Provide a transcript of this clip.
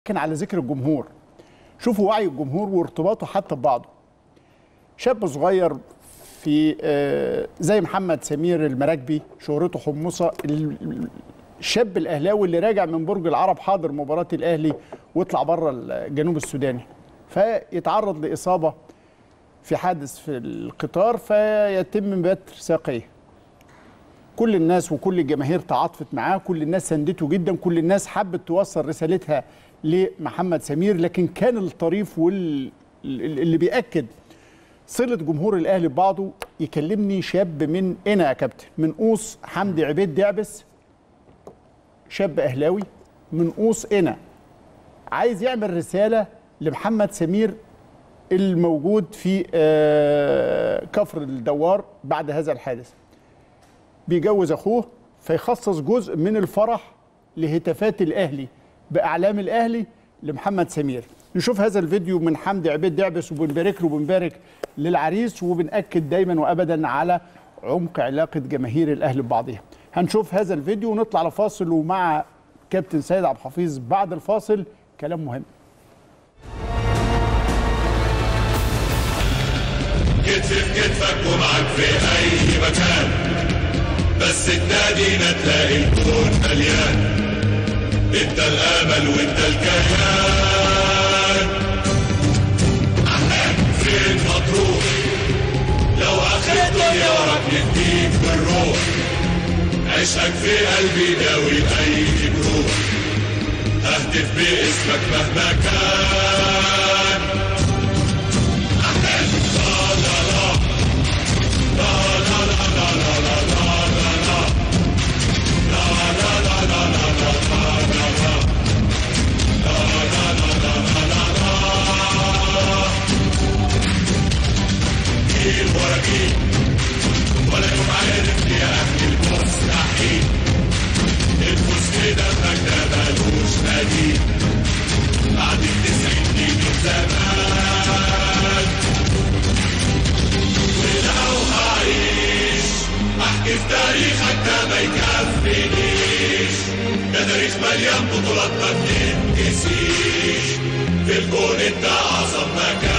لكن على ذكر الجمهور شوفوا وعي الجمهور وارتباطه حتى ببعضه شاب صغير في آه، زي محمد سمير المراكبي شهرته حمصه ال- الشاب الاهلاوي اللي راجع من برج العرب حاضر مباراه الاهلي واطلع بره الجنوب السوداني فيتعرض لاصابه في حادث في القطار فيتم بتر ساقيه كل الناس وكل الجماهير تعاطفت معاه كل الناس ساندته جدا كل الناس حبت توصل رسالتها لمحمد سمير لكن كان الطريف واللي بيأكد صلة جمهور الأهلي ببعضه يكلمني شاب من هنا يا كابتن من قوس حمدي عبيد دعبس شاب أهلاوي من قوس هنا عايز يعمل رسالة لمحمد سمير الموجود في آه، كفر الدوار بعد هذا الحادث بيجوز اخوه فيخصص جزء من الفرح لهتافات الاهلي باعلام الاهلي لمحمد سمير نشوف هذا الفيديو من حمدي عبيد دعبس وبنبارك له وبنبارك للعريس وبنأكد دايما وابدا على عمق علاقه جماهير الاهلي ببعضها هنشوف هذا الفيديو ونطلع لفاصل ومع كابتن سيد عبد الحفيظ بعد الفاصل كلام مهم كتف في كتفك ومعك في اي مكان بس تنادينا تلاقي الكون مليان انت الامل وانت الكيان عنك فين مطروح لو اخر الدنيا وراك نديك بالروح عشقك في قلبي داوي اي جروح اهتف باسمك مهما كان جيل ورا جيل ولا يوم عارف يا اهل المستحيل الفوز في دمك ده ملوش بديل بعد التسعين دي من زمان ولو هعيش احكي في تاريخك ده ما يكفينيش ده تاريخ مليان بطولات ما بتنكسيش في الكون انت اعظم مكان